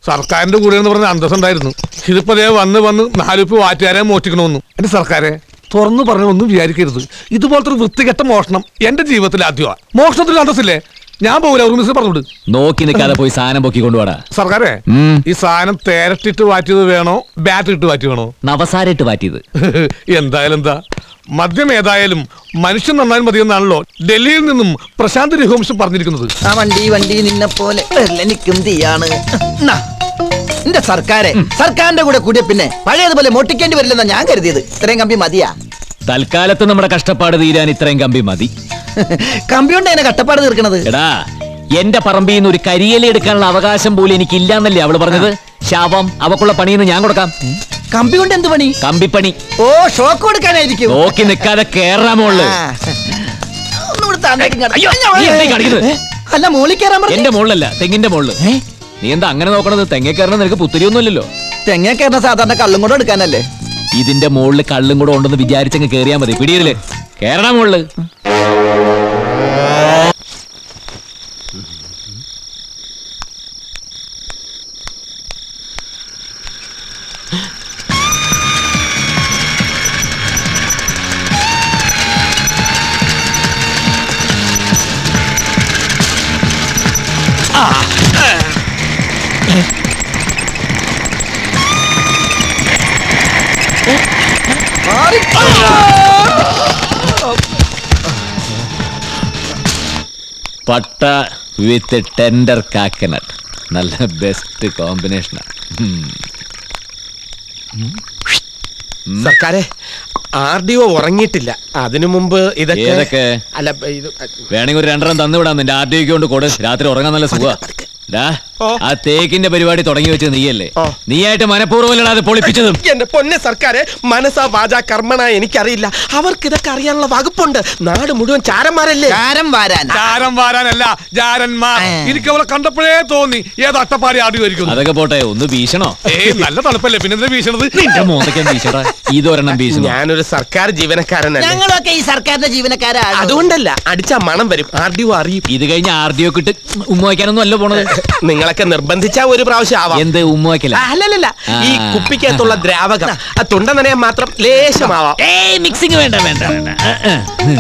സർക്കാരിന്റെ കൂടെ എന്ന് പറഞ്ഞ അന്തസ്സുണ്ടായിരുന്നു ഇതിപ്പോ ദേ വന്ന് വന്ന് നാലുപ്പ് വാറ്റുകാരെ മോഷ്ടിക്കണമെന്നു എന്റെ സർക്കാരെ തുറന്നു പറഞ്ഞൊന്നും വിചാരിക്കരുത് ഇതുപോലത്തെ ഒരു വൃത്തികെട്ട മോഷണം എന്റെ ജീവിതത്തിൽ ആദ്യമാണ് മോഷണത്തിൽ അന്തസ്സില്ലേ ഞാൻ പോകില്ല ഒരു മിസ് പറഞ്ഞോട് നോക്കി നിൽക്കാതെ പോയി സാധനം പൊക്കി കൊണ്ടുപോടാ സർക്കാരെ ഉം. ഈ സാധനം തേരട്ടിട്ട് വാറ്റിയത് വേണോ ബാറ്റ് ഇട്ട് വാറ്റി വേണോ നവസാരിട്ട് മാറ്റിയത് എന്തായാലും എന്താ മദ്യം ഏതായാലും മനുഷ്യൻ നന്നായി മതിയെന്നാണല്ലോ ഡൽഹിയിൽ നിന്നും പ്രശാന്ത് രഘുവംശം പറഞ്ഞിരിക്കുന്നത് ആ വണ്ടി വണ്ടി നിന്നെ പോലെ എനിക്കും തീയാണ് നാ, എന്റെ സർക്കാരെ സർക്കാരിന്റെ കൂടെ കൂടിയ പിന്നെ പഴയതുപോലെ മോട്ടിക്കേണ്ടി വരില്ലെന്നാ ഞാൻ കരുതിയത് ഇത്രയും കമ്പി മതിയാ തൽക്കാലത്ത് നമ്മുടെ കഷ്ടപ്പാട് തീരാൻ ഇത്രയും കമ്പി മതി കമ്പി കൊണ്ട് എന്നെ കട്ടപ്പാട് തീർക്കണത് എടാ എന്റെ പറമ്പിൽ നിന്ന് ഒരു കരിയല എടുക്കാനുള്ള അവകാശം പോലും എനിക്ക് ഇല്ലാന്നല്ലേ അവള് പറഞ്ഞത് ശാപം അവക്കുള്ള പണിയെന്ന് ഞാൻ കൊടുക്കാം കമ്പി കൊണ്ട് എന്ത് പണി കമ്പിപ്പണി ഓ ഷോക്ക് കൊടുക്കാനായിരിക്കും നോക്കി നിൽക്കാതെ കേറാ മോള് ആ. ഒന്നുകൂടെ താഴേക്ക് ഇങ്ങോട്ട്. അയ്യോ, നീ എന്താ ഈ കാണിക്കുന്നത്? ഏ? അല്ല മോളിൽ കയറാൻ പറഞ്ഞു എന്റെ മുകളിലല്ല തെങ്ങിന്റെ മുകളില് ഏ? നീ എന്താ അങ്ങനെ നോക്കണത് തെങ്ങേ കയറണം നിനക്ക് പുത്തിരിയൊന്നുമില്ലല്ലോ തെങ്ങ കയറുന്ന സാധാരണ കള്ളും കൂടെ എടുക്കാനല്ലേ ഇതിന്റെ മുകളിൽ കള്ളും കൂടെ ഉണ്ടെന്ന് വിചാരിച്ചങ്ങ് കേറിയാ മതി പിടിയില്ലേ കേറണ മുകളില് പട്ട വിത്ത് ടെൻഡർ കാക്കനട്ട് നല്ല ബെസ്റ്റ് കോമ്പിനേഷനാ സർക്കാരെ ആർ ഡി ഒ ഉറങ്ങിയിട്ടില്ല അതിനു മുമ്പ് ഇതൊക്കെ ഏതൊക്കെ? അല്ല ഇത് വേണമെങ്കിൽ ഒരു രണ്ടെണ്ണം തന്നു വിടാം നിന്റെ ആർ ടി കൊണ്ട് കൊടു രാത്രി ഉറങ്ങാൻ നല്ല സുഖ ഓ. ആ തേക്കിന്റെ പരിപാടി തുടങ്ങി വെച്ചത് നീയല്ലേ ഓ. നീയായിട്ട് മനഃപൂർവ്വമല്ലടാ അത് പൊളിപ്പിച്ചതും എന്റെ പൊന്നെ സർക്കാരെ മനസ്സാ വാചാ കർമ്മണ എനിക്കറിയില്ല അവർക്ക് ഇതൊക്കെ അറിയാനുള്ള വകുപ്പുണ്ട് നാട് മുഴുവൻ ചാരന്മാരല്ലേ ചാരം വാരാൻ ചാരം വാരാനല്ല ജാരന്മാർ ആ. എനിക്ക് അവളെ കണ്ടപ്പോഴേ തോന്നി ഏത് അട്ടപ്പാടി ആടുമായിരിക്കും അതൊക്കെ പോട്ടെ ഒന്ന് ഭീഷണോ ഏയ് നല്ല തണുപ്പല്ലേ പിന്നെ എന്തിനാ വീശണത് നിന്റെ മോന്തയ്ക്കാൻ ഭീഷണ ഇതൊരെണ്ണം ഭീഷണോ ഞാനൊരു സർക്കാർ ജീവനക്കാരനല്ല ഞങ്ങളൊക്കെ ഈ സർക്കാരിന്റെ ജീവനക്കാരാണ് അതുകൊണ്ടല്ല അടിച്ചാ മണം വരും ആർ ഡി ഒ അറിയും ഇത് കഴിഞ്ഞ് ആർ ഡി ഒ കിട്ട് ഉമ്മ വയ്ക്കാനൊന്നും അല്ല പോണത് നിങ്ങളൊക്കെ നിർബന്ധിച്ചാ ഒരു പ്രാവശ്യം ആവാം എന്ത് ഉമ്മ വയ്ക്കല ആ, അല്ലല്ലല്ല ഈ ആ. കുപ്പിക്കകത്തുള്ള ദ്രാവകം ആ തൊണ്ട നനയാൻ മാത്രം ലേശമാവാം ഏയ് മിക്സിങ് വേണ്ട വേണ്ട വേണ്ട ആ, ആ.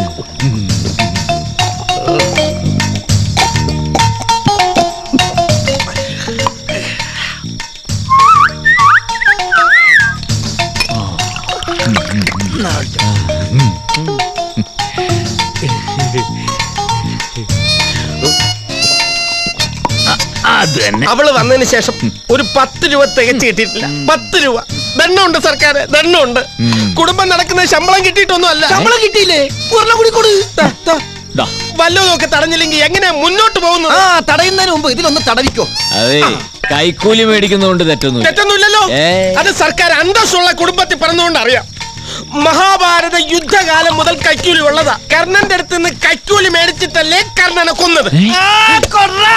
അത് തന്നെ അവള് വന്നതിന് ശേഷം ഒരു പത്ത് രൂപ തികച്ചു കിട്ടിയിട്ടില്ല പത്ത് രൂപ ദണ്ണുണ്ട് സർക്കാർ ദണ്ണുണ്ട് കുടുംബം നടക്കുന്ന ശമ്പളം കിട്ടിയിട്ടൊന്നും അല്ല ശമ്പളം കിട്ടിയില്ലേ ഒരെണ്ണം കൂടി കൊടു ദാ, വല്ലതും ഒക്കെ തടഞ്ഞില്ലെങ്കിൽ എങ്ങനെ മുന്നോട്ട് പോകുന്നു ആ തടയുന്നതിന് മുമ്പ് ഇതിലൊന്ന് തടവിക്കോ അതെ കൈക്കൂലി മേടിക്കുന്നതുകൊണ്ട് തെറ്റൊന്നും തെറ്റൊന്നുമില്ലല്ലോ ഏയ്. അത് സർക്കാർ അന്തസ്സുള്ള കുടുംബത്തിൽ പറഞ്ഞുകൊണ്ട് അറിയാം മഹാഭാരത യുദ്ധകാലം മുതൽ കൈക്കൂലി ഉള്ളതാ കർണന്റെ അടുത്ത് നിന്ന് കൈക്കൂലി മേടിച്ചിട്ടല്ലേ കർണനെ കൊന്നത് ആ, കൊർറാ.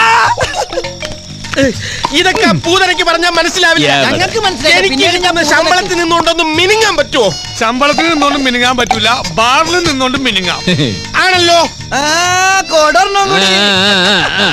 ഇതൊക്കെ പൂതനയ്ക്ക് പറഞ്ഞാൽ മനസ്സിലാവില്ല Yeah, ഞങ്ങൾക്ക് മനസ്സിലായി എനിക്ക് പിന്നീട് ഞാൻ കിട്ടുന്ന ശമ്പളത്തിൽ നിന്നുകൊണ്ടൊന്നും മിനിങ്ങാൻ പറ്റുമോ ശമ്പളത്തിൽ നിന്നോണ്ടും മിനുങ്ങാൻ പറ്റൂല ബാറിൽ നിന്നോണ്ടും മിനുങ്ങാം ആണല്ലോ ആ കൊടർണം ആ, കൂടി ആ, ആ, ആ.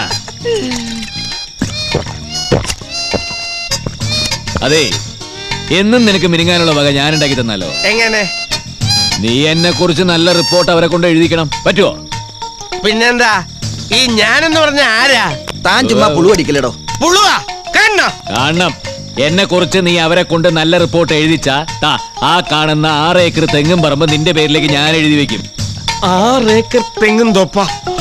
അതെ എന്നും നിനക്ക് മിനുങ്ങാനുള്ള വക ഞാൻ ഉണ്ടാക്കി തന്നാലോ എങ്ങനെ നീ എന്നെ കുറിച്ച് നല്ല റിപ്പോർട്ട് അവരെ കൊണ്ട് എഴുതിക്കണം പറ്റുമോ പിന്നെന്താ ഈ ഞാനെന്ന് പറഞ്ഞ ആരാ താൻ ചുമ്മാ പുളു അടിക്കലടോ പുളുവാ കണ്ണോ കാണണം എന്നെ കുറിച്ച് നീ അവരെ കൊണ്ട് നല്ല റിപ്പോർട്ട് എഴുതിച്ചാ താ ആ കാണുന്ന ആറ് ഏക്കർ തെങ്ങും പറമ്പ് നിന്റെ പേരിലേക്ക് ഞാൻ എഴുതി വെക്കും ആറേക്കർ തെങ്ങും തൊപ്പ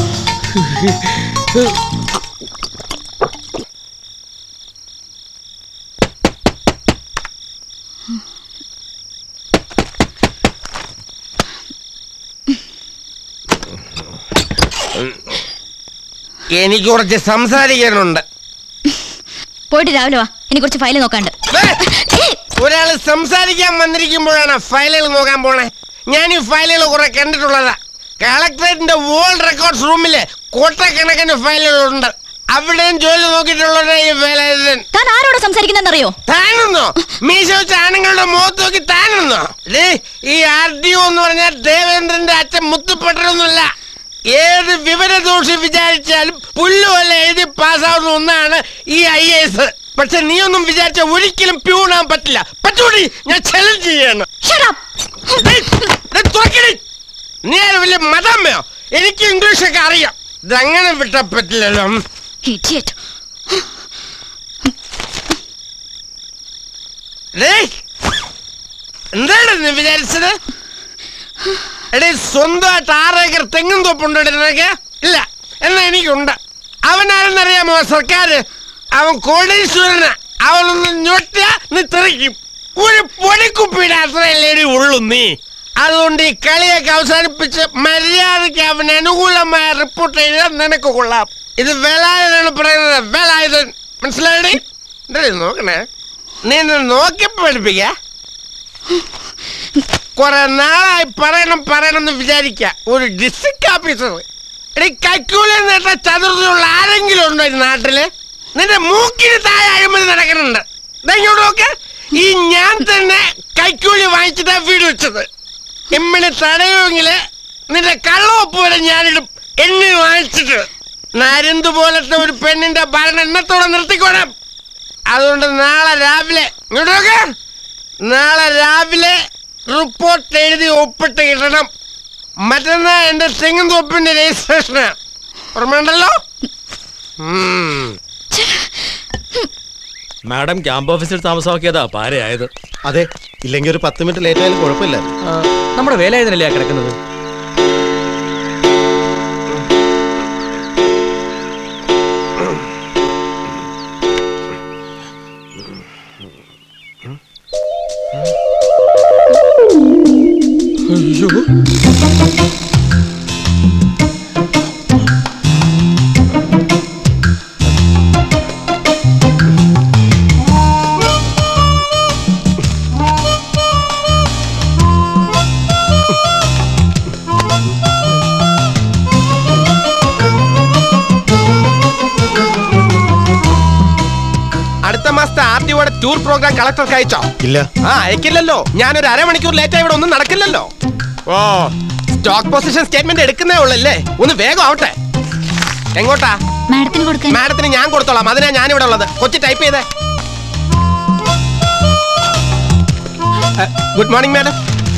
എനിക്ക് കുറച്ച് സംസാരിക്കാനുണ്ട് പോയിട്ട് രാവിലെ വാ എനിക്ക് കുറച്ച് ഫയൽ നോക്കാണ്ട് ദേ, ഒരാള് സംസാരിക്കാൻ വന്നിരിക്കുമ്പോഴാണ് ഫയലുകൾ നോക്കാൻ പോണേ ഞാൻ ഈ ഫയലുകൾ കുറെ കണ്ടിട്ടുള്ളതാ കളക്ടറേറ്റിന്റെ വേൾഡ് റെക്കോർഡ്സ് റൂമില് കോട്ടക്കണക്കിന് ഫയലുകളുണ്ട് അവിടെയും ജോലി നോക്കിയിട്ടുള്ള ഈ വേലായുധൻ താൻ ആരോട് സംസാരിക്കുന്നറിയോ താനെന്നോ മീശ വെച്ച ആണുങ്ങളുടെ മുഖത്ത് നോക്കി താനെന്നോ ഡേ ഈ ആർ ഡി ഒ എന്ന് പറഞ്ഞാൽ ദേവേന്ദ്രന്റെ അച്ഛൻ മുത്തുപ്പെട്ടതൊന്നുമല്ല ഏത് വിവരദോഷി വിചാരിച്ചാലും പുല്ലുപോലെ എഴുതി പാസ്സാവുന്ന ഒന്നാണ് ഈ ഐ എസ് പക്ഷെ നീ ഒന്നും വിചാരിച്ച ഒരിക്കലും പ്യൂണാൻ പറ്റില്ല പറ്റൂടി ഞാൻ ചലഞ്ച് ചെയ്യണം Shut up. ഡേയ്, ഡേയ്, തുറക്കടി. നീ ആര് വലിയ മതമ്മയോ എനിക്ക് ഇംഗ്ലീഷൊക്കെ അറിയാം ഇതങ്ങനെ വിട്ടാ പറ്റില്ലല്ലോ Idiot. ഡേയ്, എന്താണ് നീ വിചാരിച്ചത് എടേ സ്വന്തമായിട്ട് ആറേക്കർ തെങ്ങും തോപ്പുണ്ടോ നിനക്ക് ഇല്ല എന്നാ എനിക്കുണ്ട് അവനാരെന്നറിയാമോ സർക്കാർ അവൻ കോടീശ്വരനാ അവനൊന്ന് ഞൊട്ടിയ നീ തെറിക്കും ഒരു പൊടിക്കുപ്പിയുടെ അത്രയല്ലേ ഉള്ളൂ നീ അതുകൊണ്ട് ഈ കളിയൊക്കെ അവസാനിപ്പിച്ച് മര്യാദയ്ക്ക് അവന് അനുകൂലമായ റിപ്പോർട്ട് എഴുതാൻ നിനക്ക് കൊള്ളാം ഇത് വേലായുധനാണ് പറയുന്നത് വേലായുധൻ മനസ്സിലായടി എന്താ ഇത് നോക്കണേ നീ എന്നെ നോക്കി പഠിപ്പിക്ക കുറെ നാളായി പറയണം പറയണം എന്ന് വിചാരിക്ക ഒരു ഡിസ്ട്രിക്ട് ഓഫീസർ എടി കൈക്കൂലി നേട്ട ചതുർത്തിയുള്ള ആരെങ്കിലും ഉണ്ടോ ഈ നാട്ടില് നിന്റെ മൂക്കിന് താഴെ അഴിമതി നടക്കുന്നുണ്ട് ദാ ഇങ്ങോട്ട് നോക്ക് ഈ ഞാൻ തന്നെ കൈക്കൂലി വാങ്ങിച്ചിട്ടാ വീട് വെച്ചത് എമ്മിനെ തടയുമെങ്കില് നിന്റെ കള്ളവപ്പ് വരെ ഞാനിടും എണ്ണി വാങ്ങിച്ചിട്ട് നരുന്ത് പോലത്തെ ഒരു പെണ്ണിന്റെ ഭരണം എണ്ണത്തോടെ നിർത്തിക്കോണം അതുകൊണ്ട് നാളെ രാവിലെ ഇങ്ങോട്ട് നോക്ക് നാളെ രാവിലെ റിപ്പോർട്ട് എഴുതി ഒപ്പിട്ട് കിട്ടണം മറ്റന്നാ എന്റെ തെങ്ങും തോപ്പിന്റെ രജിസ്ട്രേഷന് ഓർമ്മയുണ്ടല്ലോ ഉം. മാഡം ക്യാമ്പ് ഓഫീസിൽ താമസമാക്കിയതാ പാരയായത് അതെ ഇല്ലെങ്കിൽ ഒരു പത്ത് മിനിറ്റ് ലേറ്റ് ആയാലും കുഴപ്പമില്ല ആ, നമ്മുടെ വേലായുധനല്ലേ ആ കിടക്കുന്നത് അടുത്ത മാസത്തെ ആർ ടി ഒയുടെ ടൂർ പ്രോഗ്രാം കളക്ടർക്ക് അയച്ചോ ഇല്ല ആ അയക്കില്ലല്ലോ ഞാനൊരു അരമണിക്കൂർ ലേറ്റ് ആയി ഇവിടെ ഒന്നും നടക്കില്ലല്ലോ ഓ സ്റ്റോക്ക് പൊസിഷൻ സ്റ്റേറ്റ്മെന്റ് എടുക്കുന്നേ ഉള്ളല്ലേ ഒന്ന് വേഗം ആവട്ടെ എങ്ങോട്ടാ മാഡത്തിന് കൊടുക്കാൻ മാഡത്തിന് ഞാൻ കൊടുത്തോളാം അതിനാ ഞാൻ ഇവിടെ ഉള്ളത് കൊച്ചി ടൈപ്പ് ചെയ്തേ ഗുഡ് മോർണിംഗ് മാഡം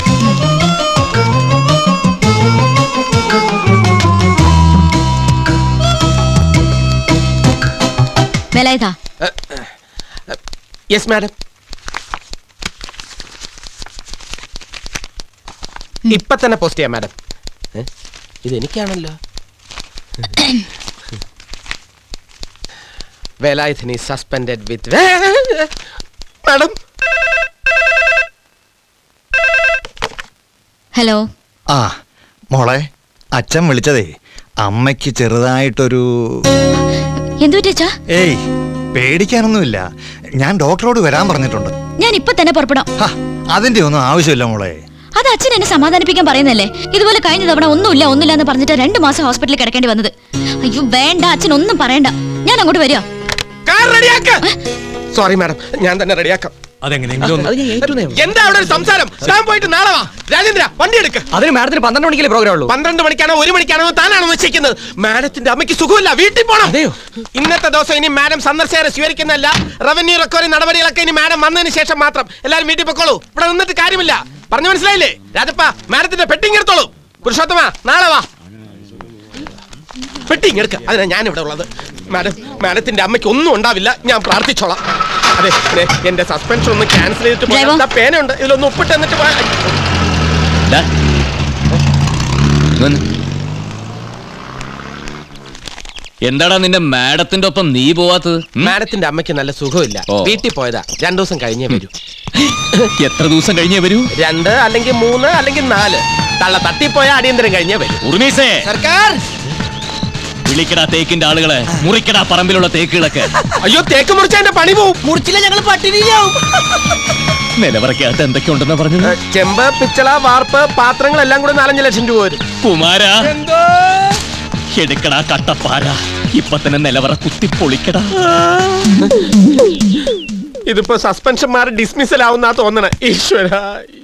വേലായുധാ യെസ് മാഡം ഇപ്പൊ തന്നെ പോസ്റ്റ് ചെയ്യാം മാഡം ഇത് എനിക്കാണല്ലോ വേലായുധനി സസ്പെൻഡഡ് വിത്ത് മാഡം ഹലോ ആ മോളെ അച്ഛൻ വിളിച്ചതേ അമ്മയ്ക്ക് ചെറുതായിട്ടൊരു എന്തു പറ്റിയച്ചാ ഏയ് പേടിക്കാനൊന്നുമില്ല ഞാൻ ഡോക്ടറോട് വരാൻ പറഞ്ഞിട്ടുണ്ട് ഞാൻ ഇപ്പൊ തന്നെ പുറപ്പെടാം ഹ, അതിന്റെ ഒന്നും ആവശ്യമില്ല മോളെ അത് അച്ഛൻ എന്നെ സമാധാനിപ്പിക്കാൻ പറയുന്നല്ലേ ഇതുപോലെ കഴിഞ്ഞ തവണ ഒന്നുമില്ല ഒന്നുമില്ല എന്ന് പറഞ്ഞിട്ട് രണ്ടു മാസം ഹോസ്പിറ്റലിൽ കിടക്കേണ്ടി വന്നത് അയ്യോ വേണ്ട അച്ഛൻ ഒന്നും പറയണ്ട ഞാൻ അങ്ങോട്ട് വരിക കാർ റെഡിയാക്ക സോറി മാഡം ഞാൻ തന്നെ റെഡിയാക്കാം അതെങ്ങനെയെങ്കിലും ഒന്ന് എന്താ അവിടെ ഒരു സംസാരം താൻ പോയിട്ട് നാളെ വാ രാജേന്ദ്ര വണ്ടി എടുക്ക അതിന് മാഡത്തിന് പന്ത്രണ്ട് മണിക്കല്ലേ പ്രോഗ്രാം ഉള്ളൂ പന്ത്രണ്ട് മണിക്കാണോ ഒരു മണിക്കാണോ താനാണോ നിശ്ചയിക്കുന്നത് മാഡത്തിന്റെ അമ്മയ്ക്ക് സുഖമില്ല വീട്ടിൽ പോണം അതെയോ? ഇന്നത്തെ ദിവസം ഇനി മാഡം സന്ദർശകരെ സ്വീകരിക്കുന്നല്ല റവന്യൂ റിക്കവറി നടപടികളൊക്കെ ഇനി മാഡം വന്നതിന് ശേഷം മാത്രം എല്ലാരും വീട്ടിൽ പൊക്കോളൂ ഇവിടെ നിന്നിട്ട് കാര്യമില്ല പറഞ്ഞു മനസ്സിലായില്ലേ രാജപ്പ മാഡത്തിന്റെ പെട്ടിങ് എടുത്തോളൂ പുരുഷോത്തമ നാളെ വാ പെട്ടിങ് എടുക്ക അതിനാ ഞാൻ ഇവിടെ ഉള്ളത് മാഡം മാഡത്തിന്റെ അമ്മയ്ക്ക് ഒന്നും ഉണ്ടാവില്ല ഞാൻ പ്രാർത്ഥിച്ചോളാം അതെ ദേ, എന്റെ സസ്പെൻഷൻ ഒന്ന് ക്യാൻസൽ ചെയ്തിട്ട് പോയാൽ ഡ്രൈവർ. ദാ പേനയുണ്ട് ഇതിലൊന്ന് ഒപ്പിട്ട് എന്നിട്ട് പോയാൽ ഡാ. ഇങ്ങ് വന്ന്. എന്താടാ നിന്റെ മാഡത്തിന്റെ ഒപ്പം നീ പോവാത്തത് ഉം? മാഡത്തിന്റെ അമ്മയ്ക്ക് നല്ല സുഖമില്ല ഓ. വീട്ടിൽ പോയതാ രണ്ടു ദിവസം കഴിഞ്ഞേ വരൂ എത്ര ദിവസം കഴിഞ്ഞേ വരൂ രണ്ട് അല്ലെങ്കിൽ മൂന്ന് അല്ലെങ്കിൽ നാല് തള്ള തട്ടിപ്പോയ അടിയന്തരം കഴിഞ്ഞേ വരൂ ഉറുമീസേ സർക്കാർ വിളിക്കടാ തേക്കിന്റെ ആളുകളെ മുറിക്കടാ പറമ്പിലുള്ള തേക്കുകളൊക്കെ അയ്യോ തേക്ക് മുറിച്ച എന്റെ പണി പോവും മുറിച്ചില്ല ഞങ്ങൾ പട്ടിണിയാവും നിലവറക്കകത്ത് എന്തൊക്കെയുണ്ടെന്ന് പറഞ്ഞു ഏ, ചെമ്പ് പിച്ചള വാർപ്പ് പാത്രങ്ങൾ എല്ലാം കൂടെ നാലഞ്ച് ലക്ഷം രൂപ വരും കുമാര എടുക്കടാ കട്ടപ്പാര ഇപ്പൊ തന്നെ നിലവറ കുത്തി പൊളിക്കടാ ഇതിപ്പോ സസ്പെൻഷൻ മാറി ഡിസ്മിസൽ ആവുന്നാ തോന്നണേ ഈശ്വര